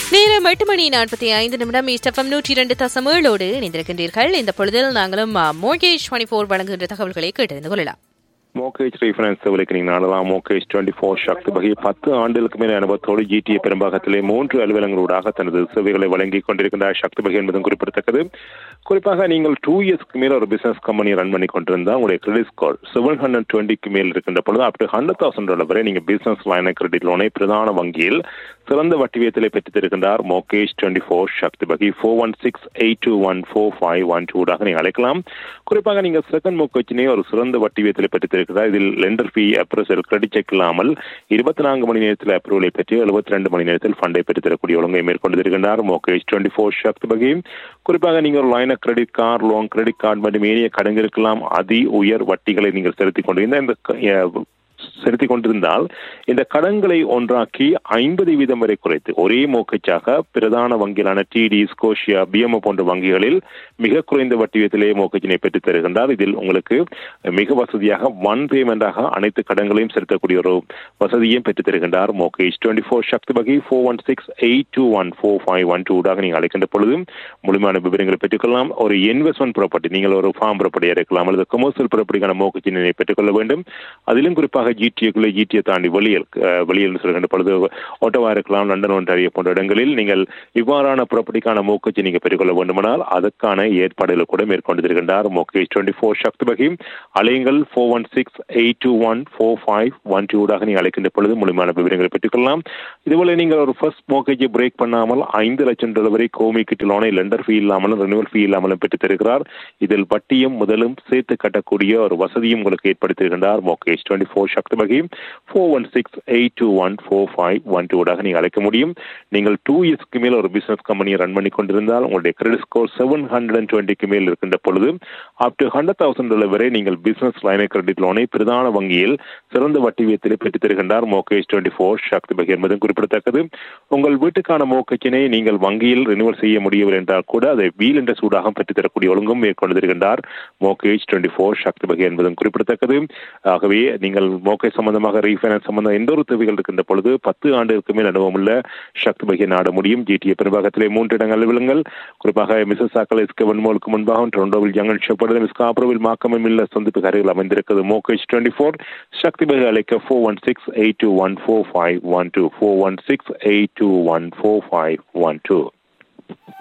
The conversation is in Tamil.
நேரம் எட்டு மணி நாற்பத்தி ஐந்து நிமிடம் ஈஸ்டஃபம் நூற்றி இரண்டு தசம் ஏழோடு இணைந்திருக்கின்றீர்கள் இந்த பொழுதில் நாங்களும் மோகேஷ் டுவெண்ட்டி ஃபோர் வழங்குகின்ற தகவல்களை கேட்டறிந்து கொள்ளலாம் மோகேஜ் ரீஃபரன்ஸ் சேவைக்கு நீங்கள் நாடலாம் மோகேஜ் டுவெண்ட்டி ஃபோர் சக்தி வகை பத்து ஆண்டுகளுக்கு மேல் அனுபவத்தோடு ஜிடிஏ பெரும்பாகத்திலே மூன்று அலுவலங்களூடாக தனது சேவைகளை வழங்கி கொண்டிருக்கின்றார் சக்தி வகை என்பதும் குறிப்பிடத்தக்கது குறிப்பாக நீங்கள் டூ இயர்ஸ்க்கு மேல் ஒரு பிசினஸ் கம்பெனி ரன் பண்ணி கொண்டிருந்தா உங்களுடைய கிரெடிட் ஸ்கோர் செவன் ஹண்ட்ரட் டுவெண்ட்டிக்கு மேல் இருக்கின்ற பொழுது up to hundred thousand dollar வரை நீங்கள் பிசினஸ் லைன கிரெடிட் லோனை பிரதான வங்கியில் சிறந்த வட்டி விகிதத்திலே பெற்றுத் தருகின்றார் மோகேஷ் டுவெண்ட்டி ஃபோர் சக்தி வகை four one six eight two one four five one டூடாக நீங்கள் அழைக்கலாம் குறிப்பாக நீங்கள் செகண்ட் மோக்கச்சினே ஒரு சிறந்த வட்டி விகிதத்தில் பெற்றுத் தருகிறார் இதில் lender fee appraisal credit check இல்லாமல் இருபத்தி நான்கு மணி நேரத்தில் அப்ரூவலை பெற்று எழுபத்தி ரெண்டு மணி நேரத்தில் ஃபண்டை பெற்றுத் தரக்கூடிய ஒழுங்கை மேற்கொண்டு இருக்கின்றார் மோகேஷ் டுவெண்ட்டி ஃபோர் சக்தி வகை குறிப்பாக நீங்கள் ஒரு line credit card loan credit card மற்றும் ஏனைய கடன்களுக்கெல்லாம் அதி உயர் வட்டிகளை நீங்கள் செலுத்திக் கொண்டிருந்த இந்த க- செலுத்திக் கொண்டிருந்தால் இந்த கடன்களை ஒன்றாக்கி ஐம்பது வீதம் வரை குறைத்து ஒரே மோக்கச்சாக பிரதான வங்கிகளான டிடி ஸ்கோஷியா பிஎம்ஓ போன்ற வங்கிகளில் மிக குறைந்த வட்டி வீதத்திலே மோக்கச்சினை பெற்றுத் தருகின்றார் இதில் உங்களுக்கு மிக வசதியாக ஒன் பேமெண்டாக அனைத்து கடன்களையும் செலுத்தக்கூடிய ஒரு வசதியும் பெற்றுத் தருகின்றார் மோகேஷ் டுவெண்ட்டி ஃபோர் சக்தி வகை four one six eight two one four five one டூடாக நீங்கள் அழைக்கின்ற பொழுது முழுமையான விவரங்களை பெற்றுக்கொள்ளலாம் ஒரு இன்வெஸ்ட்மெண்ட் ப்ராப்பர்ட்டி நீங்கள் ஒரு ஃபார்ம் ப்ராப்பர்ட்டியாக இருக்கலாம் அல்லது கமர்ஷியல் ப்ராப்பர்ட்டிக்கான மோக்கச்சினை பெற்றுக்கொள்ள வேண்டும் அதிலும் குறிப்பாக ஜிடிஏக்குள்ளே ஜிடிஏ தாண்டி வெளியில் அஹ், வெளியில் சொல்கின்ற பொழுது ஓட்டோவா இருக்கலாம் லண்டன் ஒன்றாரிய போன்ற இடங்களில் நீங்கள் இவ்வாறான ப்ராப்பர்ட்டிக்கான மோக்கச்சி நீங்கள் பெற்றுக்கொள்ள வேண்டுமானால் அதற்கான ஏற்பாடுகளை கூட மேற்கொண்டிருக்கின்றார் மோகேஷ் டுவெண்ட்டி ஃபோர் சக்தி வகை அலையுங்கள் four one six eight two one four five one டூடாக நீங்கள் அழைக்கின்ற பொழுது முழுமையான விவரங்களை பெற்றுக்கொள்ளலாம் இதுபோல நீங்கள் ஒரு ஃபர்ஸ்ட் மோக்கேஜை பிரேக் பண்ணாமல் ஐந்து லட்சம் டாலர் வரை கோமி கிட்ட லோனை லெண்டர் ஃபீ இல்லாமலும் ரெனுவல் ஃபீ இல்லாமலும் பெற்றுத் தருகிறார் இதில் வட்டியும் முதலும் சேர்த்து கட்டக்கூடிய ஒரு வசதியும் உங்களுக்கு ஏற்படுத்தியிருக்கின்றார் மோகேஷ் டுவெண்ட்டி ஃபோர் சக்தி வகை four one six eight two one four five one டூடாக நீங்கள் அழைக்க முடியும் நீங்கள் டூ இயர்ஸ்க்கு மேல் ஒரு பிசினஸ் கம்பெனியை ரன் பண்ணி கொண்டிருந்தால் உங்களுடைய credit score seven hundred and டுவெண்ட்டிக்கு மேல் இருக்கின்ற பொழுது up to hundred thousand dollar வரை நீங்கள் பிசினஸ் லைன கிரெடிட் லோனை பிரதான வங்கியில் சிறந்த வட்டி வீதத்தில் பெற்றுத் தருகின்றார் மோகேஷ் டுவெண்ட்டி ஃபோர் சக்தி வகை என்பதும் குறிப்பிடத்தக்கது உங்கள் வீட்டுக்கான மோக்கச்சினை நீங்கள் வங்கியில் ரினிவல் செய்ய முடியவில்லை என்றால் கூட அதை வீல் என்ற சூடாக பெற்றுத் தரக்கூடிய ஒழுங்கும் மேற்கொண்டு தருகின்றார் மோகேஜ் டுவெண்ட்டி ஃபோர் சக்தி வகை என்பதும் குறிப்பிடத்தக்கது ஆகவே நீங்கள் மோகேஜ் சம்பந்தமாக ரீஃபைனான்ஸ் சம்பந்தம் எந்த ஒரு தேவைகள் இருக்கின்ற பொழுது பத்து ஆண்டுகளுக்கு மேல் அனுபவமுள்ள சக்தி வகை நாட முடியும் ஜிடிஏ பெரும்பாகத்திலே மூன்று இடங்கள் விழுங்கள் குறிப்பாக மிசஸ் சாக்கல் எஸ்கே வன்மோலுக்கு முன்பாக டொரண்டோவில் ஜங்கன் ஷெப்பர்டு மிஸ் காப்ரோவில் மாக்கமில் உள்ள சந்திப்பு கரையில் அமைந்திருக்கிறது மோகேஜ் டுவெண்ட்டி ஃபோர் சக்தி வகை அழைக்க four one six eight two one four five one two four one six eight two one four five one two